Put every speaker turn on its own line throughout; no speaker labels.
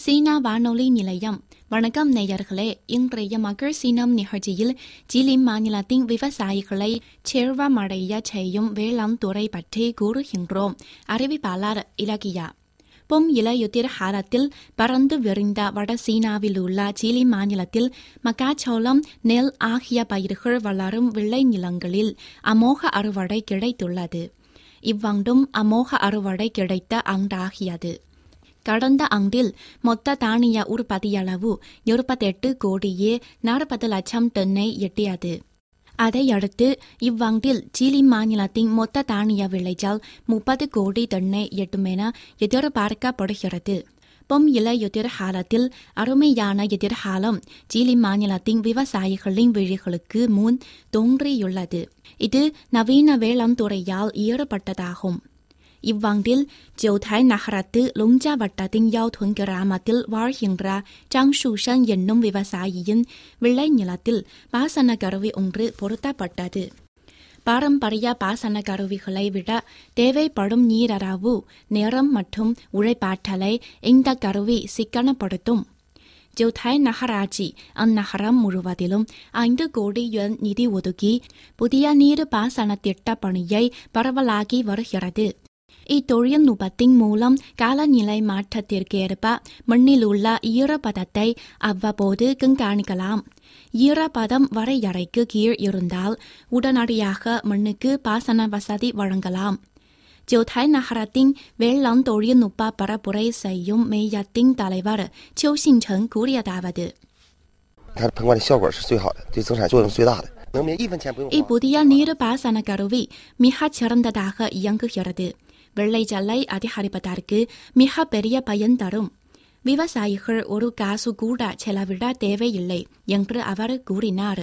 சீனா வானொலி நிலையம் வணக்கம் நேயர்களே இன்றைய மகள் சீனம் நிகழ்ச்சியில் ஜிலின் மாநிலத்தின் விவசாயிகளை செல்வமடைய செய்யும் வேளாண் துறை பற்றி கூறுகின்றோம் அறிவிப்பாளர் இலக்கியா பொம் இலையுதிர் காலத்தில் பறந்து விரிந்த வட சீனாவில் உள்ள சிலி மாநிலத்தில் மக்காச்சோளம் நெல் ஆகிய பயிர்கள் வளரும் விளை நிலங்களில் அமோக அறுவடை கிடைத்துள்ளது இவ்வாண்டும் அமோக அறுவடை கிடைத்த ஆண்டாகியது கடந்த ஆண்டில் மொத்த தானிய உற்பத்தியளவு இருபத்தெட்டு கோடியே நாற்பது லட்சம் டன்னை எட்டியது அதையடுத்து இவ்வாண்டில் சிலி மாநிலத்தின் மொத்த தானிய விளைச்சல் முப்பது கோடி டன்னை எட்டும் என எதிர்பார்க்கப்படுகிறது பொம் இலையுதிர் காலத்தில் அருமையான எதிர்காலம் சிலி மாநிலத்தின் விவசாயிகளின் விழிகளுக்கு முன் தோன்றியுள்ளது இது நவீன வேளாண் துறையால் ஏற்பட்டதாகும் இவ்வாண்டில் ஜோதாய் நகரத்து லுங்ஜா வட்டத்தின் யாவ்துன் கிராமத்தில் வாழ்கின்ற ஜாங் ஷூஷன் என்னும் விவசாயியின் விளை நிலத்தில் பாசன கருவி ஒன்று பொருத்தப்பட்டது பாரம்பரிய பாசன கருவிகளை விட தேவைப்படும் நீரளவு நேரம் மற்றும் உழைப்பாற்றலை இந்த கருவி சிக்கனப்படுத்தும் ஜோதாய் நகராட்சி அந்நகரம் முழுவதிலும் ஐந்து கோடி யுவான் நிதி ஒதுக்கி புதிய நீர் பாசன திட்ட பணியை பரவலாகி வருகிறது இத்தொழில்நுட்பத்தின் மூலம் காலநிலை மாற்றத்திற்கேற்ப மண்ணில் உள்ள ஈரப்பதத்தை அவ்வப்போது கண்காணிக்கலாம் ஈரப்பதம் வரையறைக்கு கீழ் இருந்தால் உடனடியாக மண்ணுக்கு பாசன வசதி வழங்கலாம் ஜோதாய் நகரத்தின் வேளாண் தொழில்நுட்ப பரப்புரை செய்யும் மையத்தின் தலைவர் சிவ சிங்செங் கூறியதாவது
它喷灌的效果是最好的，对增产作用最大的，能免一分钱不用花。
இப்புதிய நீர் பாசன கருவி மிகச் சிறந்ததாக இயங்குகிறது விளைச்சலை அதிகரிப்பதற்கு மிக பெரிய பயன் தரும் விவசாயிகள் ஒரு காசு கூட செலவிட தேவையில்லை என்று அவர் கூறினார்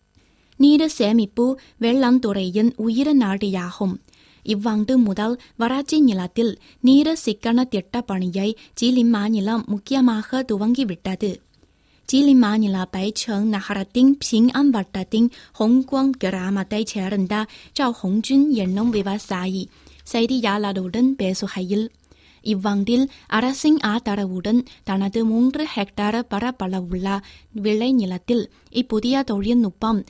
நீர் சேமிப்பு வேளாண் துறையின் உயிர் நாடியாகும் இவ்வாண்டு முதல் வராட்சி நிலத்தில் நீர் சிக்கன திட்ட பணியை ஜிலின் மாநிலம் முக்கியமாக துவங்கிவிட்டது ஜிலி மாநில பைச்சங் நகரத்தின் பிங்அன் வட்டத்தின் ஹொங்குவாங் கிராமத்தைச் சேர்ந்த ஜாவ் ஹொங்ஜுன் என்னும் விவசாயி செய்தியாளருடன் பேசுகையில் இவ்வாண்டில் அரசின் ஆதரவுடன் தனது மூன்று ஹெக்டேர் பரப்பளவுள்ள விளை நிலத்தில் இப்புதிய தொழில்நுட்பம்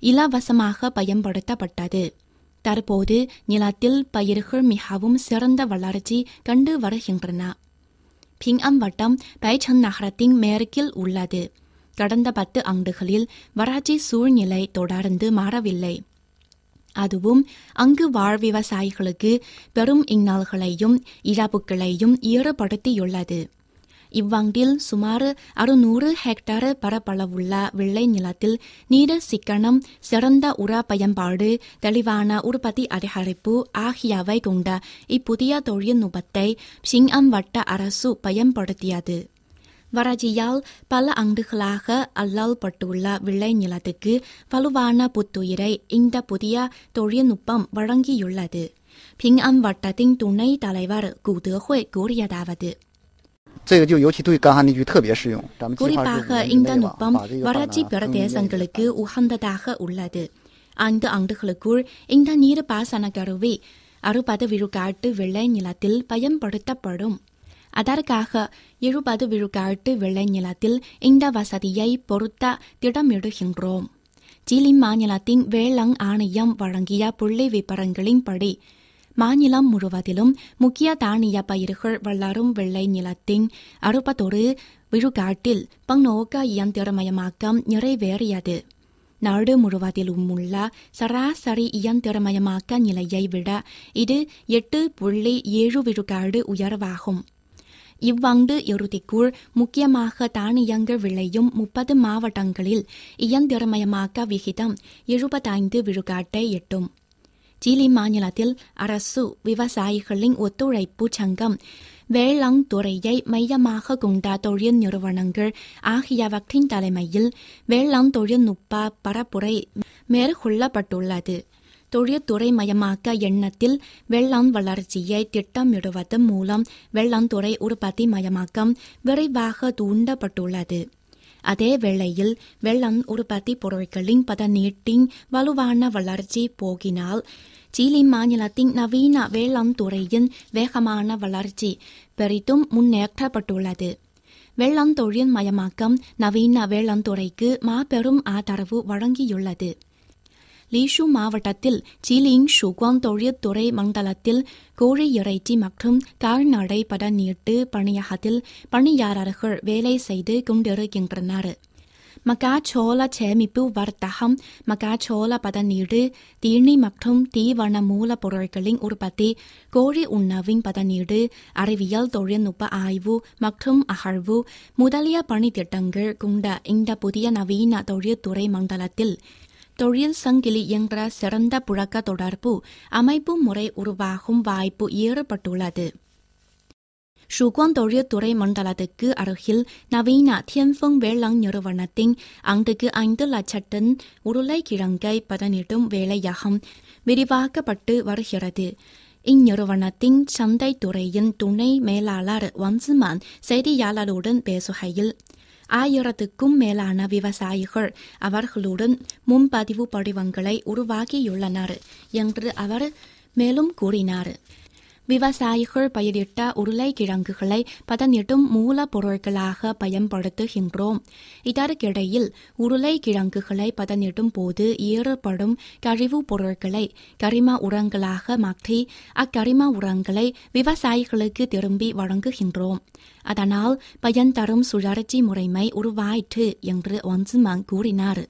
இலவசமாக பயன்படுத்தப்பட்டது தற்போது நிலத்தில் பயிர்கள் மிகவும் சிறந்த வளர்ச்சி கண்டு வருகின்றன பிங்அம் வட்டம் பைச்சன் நகரத்தின் மேற்கில் உள்ளது கடந்த பத்து ஆண்டுகளில் வறட்சி சூழ்நிலை தொடர்ந்து மாறவில்லை அதுவும் அங்கு வாழ் விவசாயிகளுக்கு பெரும் இன்னல்களையும் இழப்புகளையும் ஏற்படுத்தியுள்ளது இவ்வாண்டில் சுமார் அறுநூறு ஹெக்டேர் பரப்பளவுள்ள வெள்ளை நிலத்தில் நீர் சிக்கனம் சிறந்த உர பயன்பாடு தெளிவான உற்பத்தி அதிகரிப்பு ஆகியவை கொண்ட இப்புதிய தொழில்நுட்பத்தை சிங்அம் வட்ட அரசு பயன்படுத்தியது வறட்சியால் பல ஆண்டுகளாக அல்லல்பட்டுள்ள விளை நிலத்துக்கு வலுவான புத்துயிரை இந்த புதிய தொழில்நுட்பம் வழங்கியுள்ளது பிங்அம் வட்டத்தின் துணை தலைவர் குதேஹுய் கூறியதாவது
这个就尤其对干旱地区特别适用。咱们计划是
குறிப்பாக
五年
இந்த
内吧
நுட்பம்
把这个
வறட்சி
把它
பிரதேசங்களுக்கு உகந்ததாக உள்ளது ஐந்து ஆண்டுகளுக்குள் இந்த நீர் பாசன கருவி அறுபது விழுக்காட்டு விளை நிலத்தில் பயன்படுத்தப்படும் அதற்காக எழுபது விழுக்காட்டு விளை நிலத்தில் இந்த வசதியை பொருத்த திட்டமிடுகின்றோம் ஜிலின் மாநிலத்தின் வேளாண் ஆணையம் வழங்கிய புள்ளி விபரங்களின்படி மாநிலம் முழுவதிலும் முக்கிய தானிய பயிர்கள் வளரும் வெள்ளை நிலத்தின் அறுபத்தொரு விழுக்காட்டில் பன்னோக்க இயந்திரமயமாக்கம் நிறைவேறியது நாடு முழுவதிலும் உள்ள சராசரி இயந்திரமயமாக்க நிலையை விட இது எட்டு புள்ளி ஏழு விழுக்காடு உயர்வாகும் இவ்வாண்டு இறுதிக்குள் முக்கியமாக தானியங்கள் விளையும் முப்பது மாவட்டங்களில் இயந்திரமயமாக்க விகிதம் எழுபத்தைந்து விழுக்காட்டை எட்டும் சிலி மாநிலத்தில் அரசு விவசாயிகளின் ஒத்துழைப்பு சங்கம் வேளாண் துறையை மையமாக கொண்ட தொழில் நிறுவனங்கள் ஆகியவற்றின் தலைமையில் வேளாண் தொழில்நுட்ப பரப்புரை மேற்கொள்ளப்பட்டுள்ளது தொழில்துறை மயமாக்க எண்ணத்தில் வேளாண் வளர்ச்சியை திட்டமிடுவதன் மூலம் வேளாண் துறை உற்பத்தி மயமாக்கம் விரைவாக தூண்டப்பட்டுள்ளது அதே வேளையில் வேளாண் உற்பத்தி பொருட்களின் பதனீட்டின் வலுவான வளர்ச்சி போகினால் சீலி மாநிலத்தின் நவீன வேளாண் துறையின் வேகமான வளர்ச்சி பெரிதும் முன்னேற்றப்பட்டுள்ளது வேளாண் தொழில் மயமாக்கம் நவீன வேளாண் துறைக்கு மாபெரும் ஆதரவு வழங்கியுள்ளது லீஷு மாவட்டத்தில் சீலிங் ஷுகுவாங் தொழில்துறை மண்டலத்தில் கோழி இறைச்சி மற்றும் கால்நடை பதநீட்டு பணியகத்தில் பணியாளர்கள் வேலை செய்து கொண்டிருக்கின்றனர் மக்காச்சோள சேமிப்பு வர்த்தகம் மக்காச்சோள பதநீடு தீனி மற்றும் தீவன மூலப்பொருட்களின் உற்பத்தி கோழி உணவின் பதநீடு அறிவியல் தொழில்நுட்ப ஆய்வு மற்றும் அகழ்வு முதலிய பணித்திட்டங்கள் கொண்ட இந்த புதிய நவீன தொழில்துறை மண்டலத்தில் தொழில் சங்கிலி என்ற சிறந்த புழக்க தொடர்பு அமைப்பு முறை உருவாகும் வாய்ப்பு ஏற்பட்டுள்ளது ஷுகுவாங் தொழில்துறை மண்டலத்துக்கு அருகில் நவீன தியன்ஃபங் வேளாண் நிறுவனத்தின் ஆண்டுக்கு ஐந்து லட்சம் டன் உருளைக்கிழங்கை பதனிடும் வேலையகம் விரிவாக்கப்பட்டு வருகிறது இந்நிறுவனத்தின் சந்தை துறையின் துணை மேலாளர் வன்சுமான் செய்தியாளருடன் பேசுகையில் ஆயிரத்துக்கும் மேலான விவசாயிகள் அவர்களுடன் முன்பதிவு படிவங்களை உருவாக்கியுள்ளனர் என்று அவர் மேலும் கூறினார் விவசாயிகள் பயிரிட்ட உருளைக்கிழங்குகளை பதனிடும் மூலப்பொருட்களாக பயன்படுத்துகின்றோம் இதற்கிடையில் உருளைக்கிழங்குகளை பதனிடும் போது ஏற்படும் கழிவுப் பொருட்களை கரிம உரங்களாக மாற்றி அக்கரிம உரங்களை விவசாயிகளுக்கு திரும்பி வழங்குகின்றோம் அதனால் பயன் தரும் சுழற்சி முறைமை உருவாயிற்று என்று ஒன்சுமான் கூறினார்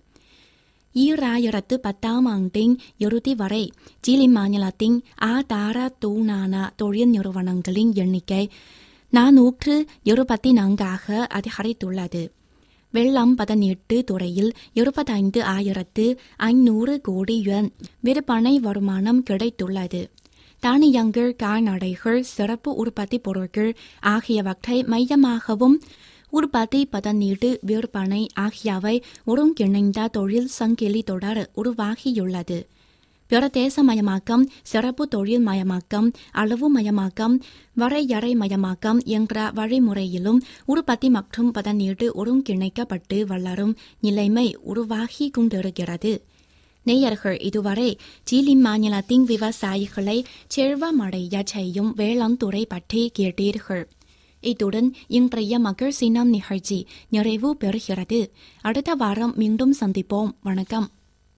ஈராயிரத்து பத்தாம் ஆண்டின் இறுதி வரை சிலி மாநிலத்தின் ஆதார தூணான தொழில் நிறுவனங்களின் எண்ணிக்கை நாநூற்று இருபத்தி நான்காக அதிகரித்துள்ளது வெள்ளம் பதனெட்டு துறையில் இருபத்தைந்து ஆயிரத்து ஐநூறு கோடி யுவான் விற்பனை வருமானம் கிடைத்துள்ளது தானியங்கள் கால்நடைகள் சிறப்பு உற்பத்தி பொருட்கள் ஆகியவற்றை மையமாகவும் உற்பத்தி பதனீடு விற்பனை ஆகியவை ஒருங்கிணைந்த தொழில் சங்கிலி தொடர் உருவாகியுள்ளது பிரதேசமயமாக்கம் சிறப்பு தொழில் மயமாக்கம் அளவு மயமாக்கம் வரையறை மயமாக்கம் என்ற வழிமுறையிலும் உற்பத்தி மற்றும் பதனீடு ஒருங்கிணைக்கப்பட்டு வளரும் நிலைமை உருவாகி கொண்டிருக்கிறது நேயர்கள் இதுவரை சீலி மாநிலத்தின் விவசாயிகளை செல்வமடைய செய்யும் வேளாண் துறை பற்றி கேட்டீர்கள் இத்துடன் இன்றைய மகள் சினம் நிகழ்ச்சி நிறைவு பெறுகிறது அடுத்த வாரம் மீண்டும் சந்திப்போம் வணக்கம்